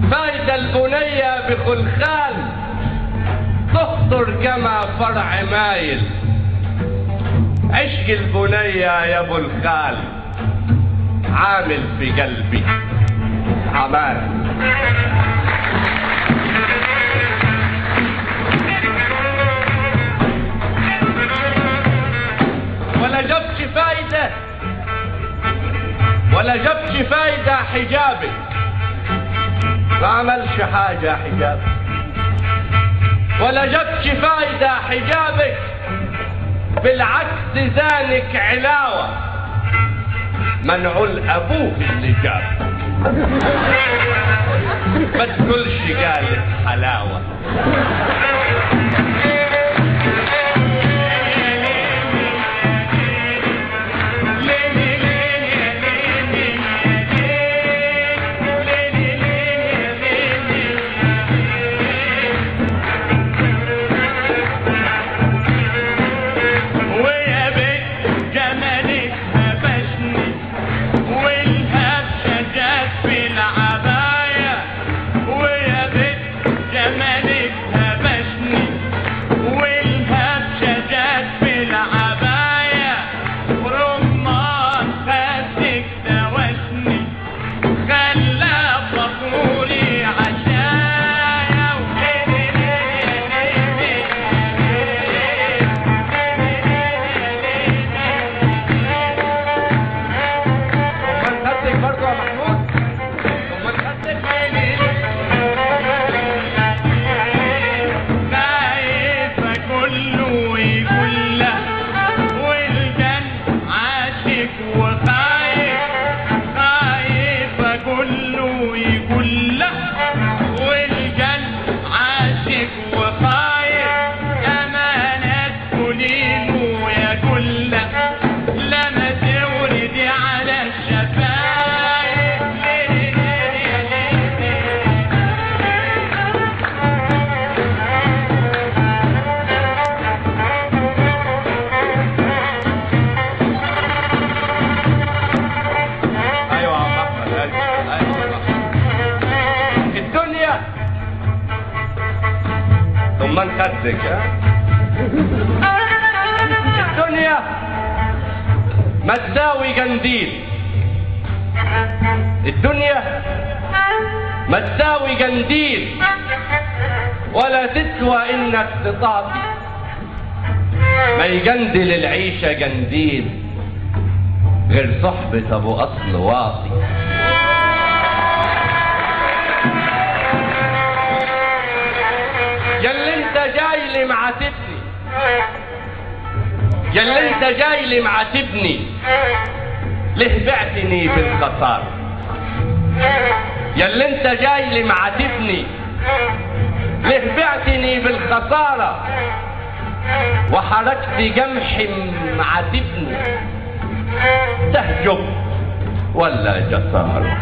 فايدة البنية بخلخال تخطر كما فرع مايل عشق البنية يا ابو الخال عامل في قلبي عمال ولا جبش فايدة ولا جبش فايدة حجابك ما عملش حاجة حجابك ولا جبش فايدة حجابك بالعكس زانك علاوة منعول أبوه اللي جاب ما تقولش قالت حلاوة ويا بنت جمالك هبشني والهبشة جت في العباية ويا بنت جمالك هبشني والهبشة جت في العباية ورمان خدك دوشني خلى فخوري عشايا امال خدتك برضه يا محمود امال خدتك خايفة كله يقول لا والجن عاشق وخايف خايفة كله يقول لا والجن عاشق وخايف أمانة كلين ويا كل لما تولدي على الشفايف ليه ليه ليه ليه ايوه يا عم احمد ايوه ايوه يا عم أحمد. الدنيا ثم خدك ها الدنيا ما تساوي قنديل الدنيا ما تساوي قنديل ولا تسوى انك تطاطي ما يقندل العيشة قنديل غير صحبة ابو اصل واطي ياللي انت جاي لي معاتبني ياللي انت جاي لي معاتبني ليه بعتني بالخسارة ياللي انت جاي لي معاتبني ليه بعتني بالخسارة وحركت جمحي معاتبني تهجب ولا جسارة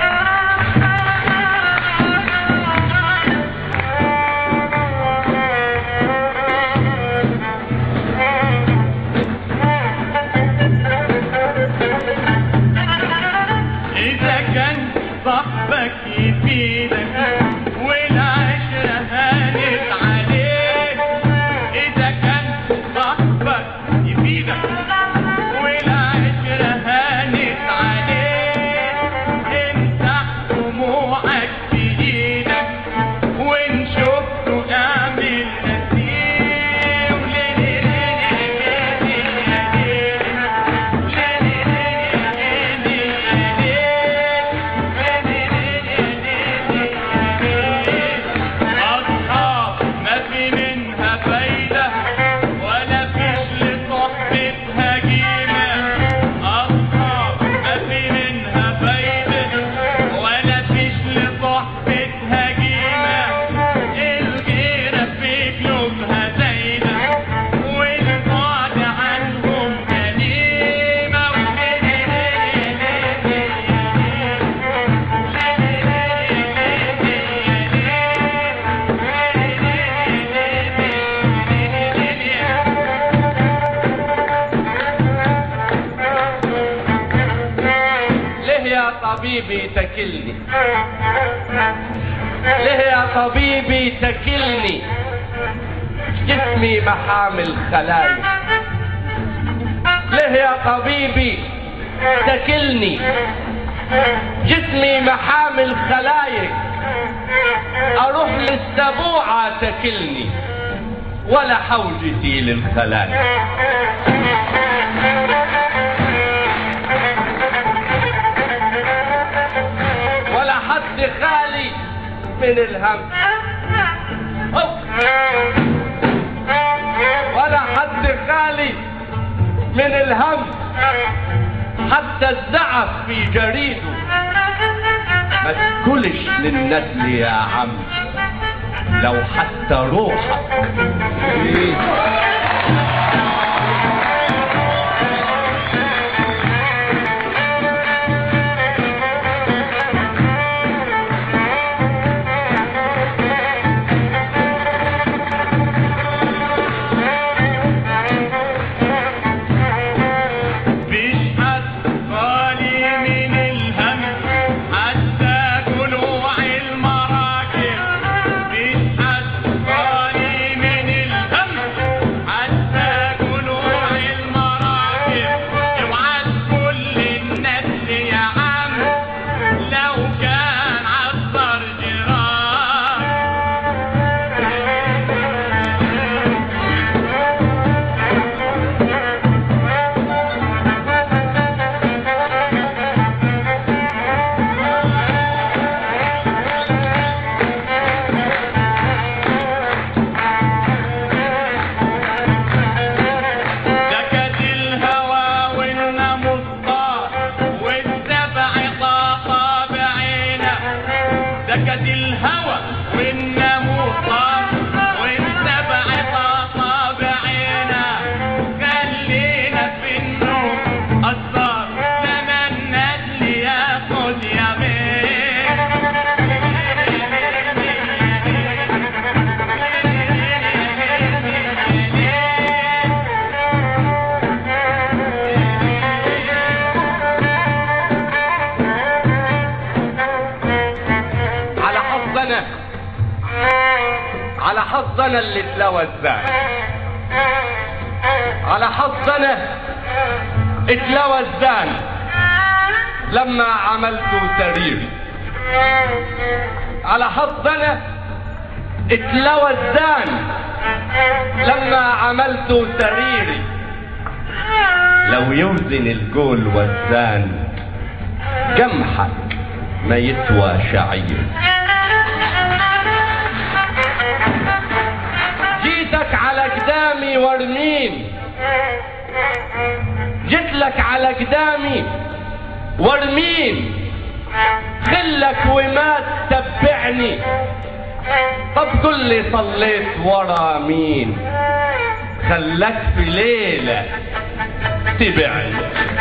إذا كان صاحبك يفيدك والعشرة هانت عليك إذا كان صاحبك يفيدك والعشرة هانت عليك امسح دموعك بإيدك وإن شفته اعمل نسيم أصحاب ما في منها فايدة ولا فيش لصحبتها قيمة أصحاب ما في منها فايدة ولا فيش لصحبتها قيمة الغيرة في قلوبها زايدة والبعد عنهم جريمة ليه يا طبيبي تكلني طبيبي تكلني جسمي محامل خلايا ليه يا طبيبي تكلني جسمي محامل خلايق اروح للسبوعة تكلني ولا حوجتي للخلايا ولا حد خالي من الهم أوف. ولا حد خالي من الهم حتى الزعف في جريده ما تكلش للنسل يا عم لو حتى روحك إيه؟ مفيش حد خالي من الهم حتى جلوع المراكب مفيش حد خالي من الهم حتى جلوع المراكب اوعى كل الناس يا عم لو كان عصر جراح سكت الهوى والناموس طار والسبع طاقة بعينه سكت الهوى والناموس طار والسبع طاقة بعينه خلينا في النوم أثر لما النسل ياخد يمين على حظنا على حظنا اللي اتلوى الزعل على حظنا اتلوى الزان لما عملت سريري على حظنا اتلوى الزان لما عملت سريري لو يوزن الجول والزان جمحك ما يسوى شعير جيتك على قدامي وارمين جيتلك على قدامي وارمين خلك وما تتبعني طب قل لي صليت ورا مين خلك في ليلة تبعني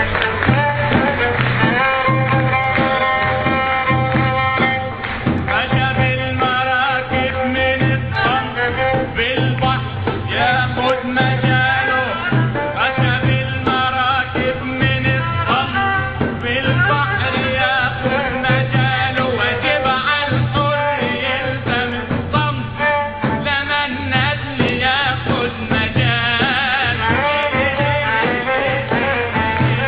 عجب المراكب من الصمت بالبحر ياخد مجاله عجب المراكب من الصمت بالبحر ياخد مجاله واجب على الحر يلزم الصمت لما النسل ياخد مجاله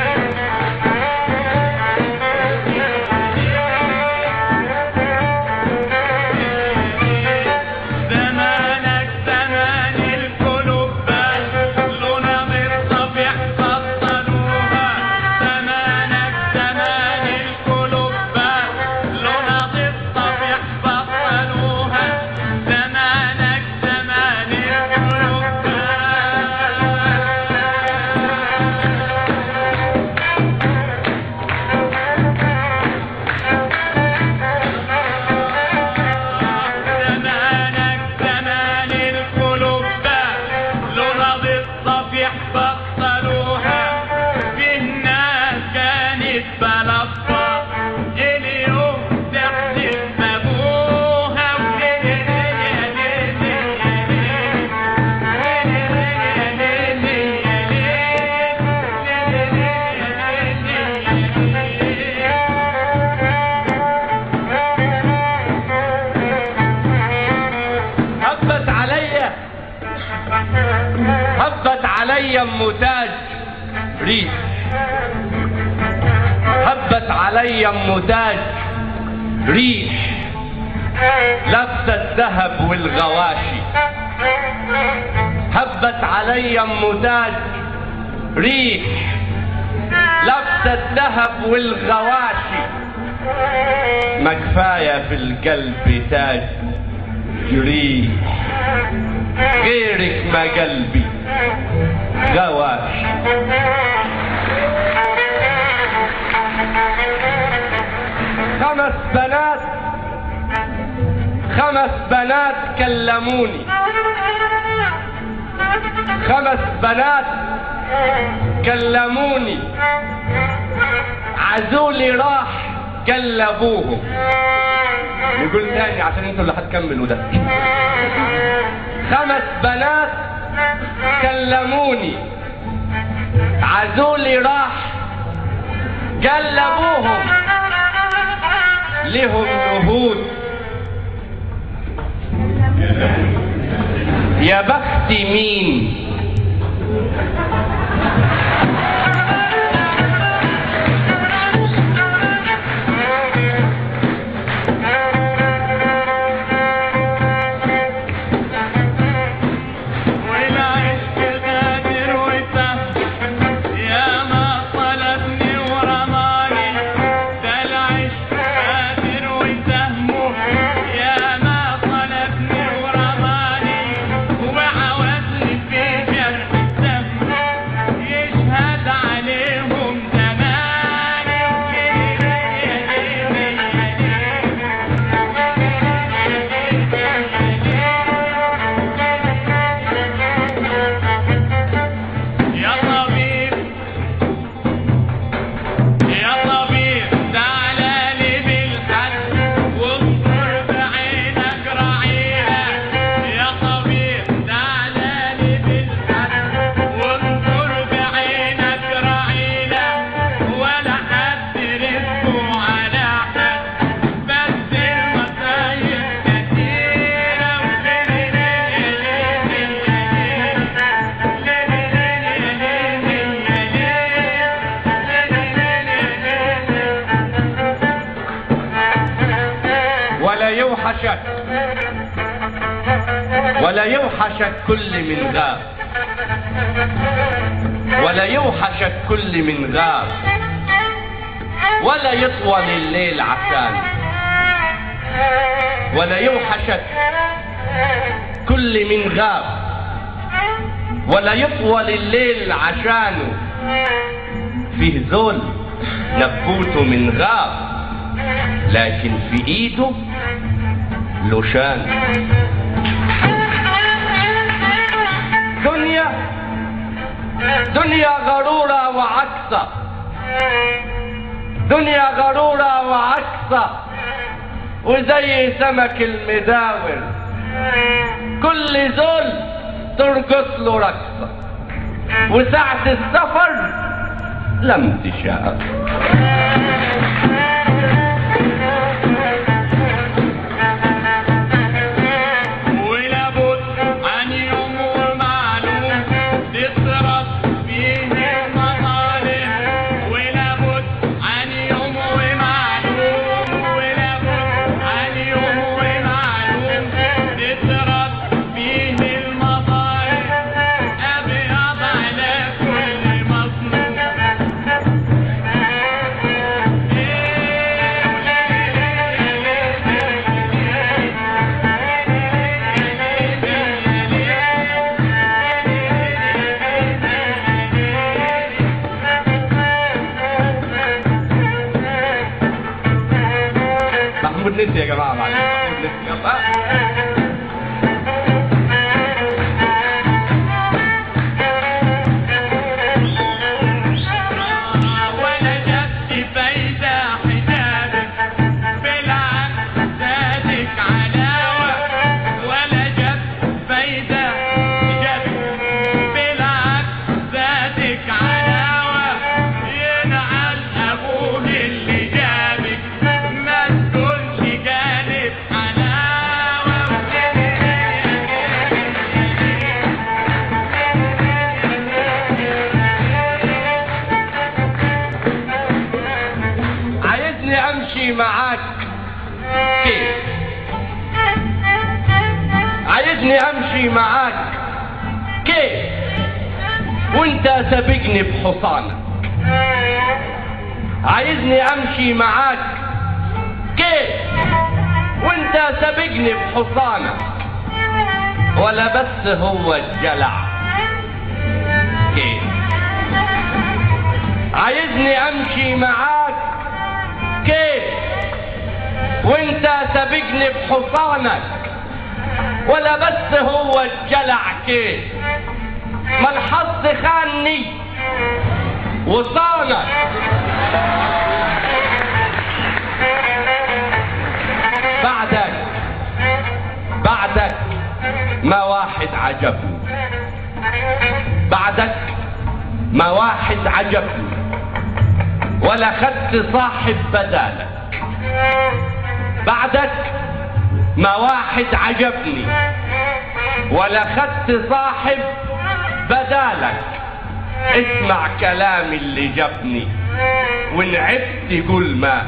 علي ام تاج ريح هبت علي ام تاج ريح لابسه الذهب والغواشي هبت علي ام تاج ريح لابسه الذهب والغواشي ما كفايه في القلب تاج ريح غيرك ما قلبي غواشي خمس بنات خمس بنات كلموني خمس بنات كلموني عزولي راح كلبوهم نقول تاني عشان انتوا اللي هتكملوا ده خمس بنات كلموني عزولي راح قلبوهم لهم نهود يا بخت مين والعشق غادر وسهل يا ما طلبني ورماني ده العشق غادر وسهمه يا ما طلبني ورماني وعوزني في جرح السهم يشهد عليهم زماني يا طبيب يا طبيب تعالى لي بالحد وانظر بعينك رعيها يا طبيب تعالى لي بالحد وانظر بعينك رعيها ولا حد رزقه على حد بس المصايب كتيرة ولا يوحشك ولا يوحشك كل من غاب ولا يوحشك كل من غاب ولا يطول الليل عشان ولا يوحشك كل من غاب ولا يطول الليل عشانه فيه ذل نبوته من غاب لكن في ايده لوشان دنيا دنيا غرورة وعكسة دنيا غرورة وعكسة وزي سمك المداور كل زول ترقص له رقصة وساعة السفر لم تشاء ولابد عن يوم معلوم تصرف فيه المظالم ولابد عن يوم معلوم ولابد عن يوم معلوم تصرف فيه المظالم أبيض على كل مظلوم محمود نسي يا جماعة معلش محمود نسي يلا ولا جبت فايدة حجابك بالعكس زادك علاوة ولا جبت فايدة حجابك بالعكس زادك علاوة ينعل أبوه اللي جابك ما تكونش جانب حلاوة عايزني امشي معاك كيف وانت سابقني بحصانك عايزني امشي معاك كيف وانت سابقني بحصانك ولا بس هو الجلع كيف عايزني امشي معاك كيف وانت سابقني بحصانك ولا بس هو الجلع كيف ما الحظ خاني وصانك بعدك بعدك ما واحد عجبني بعدك ما واحد عجبني ولا خدت صاحب بدالك بعدك ما واحد عجبني ولا خدت صاحب بدالك اسمع كلام اللي جابني وان عبت قول ما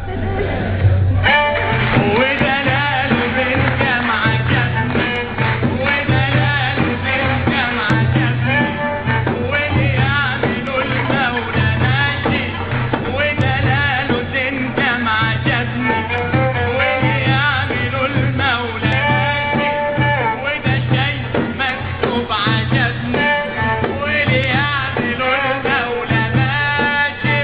ودلاله بالجامعة جابني ودلاله بالجامعة جابني واللي يعملوا المولى ماشي ودلاله بالجامعة جابني واللي يعملوا المولى ماشي وده شيء مكتوب عجبني واللي يعملوا المولى ماشي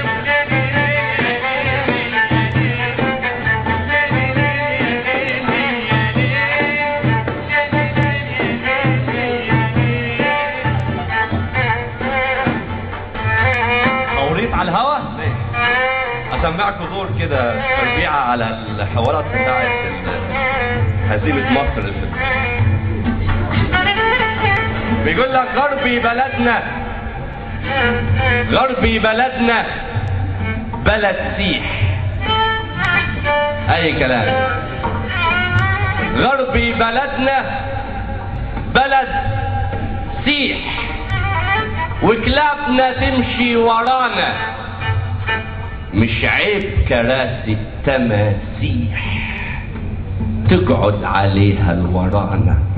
توريط على الهوا اسمعكم دور كده تربيعة على الحوارات بتاعت ال- هزيمة مصر اللي فاتت. بيقول لك غربي بلدنا غربي بلدنا بلد سيح اي كلام غربي بلدنا بلد سيح وكلابنا تمشي ورانا مش عيب كراسي التماسيح تقعد عليها الورانا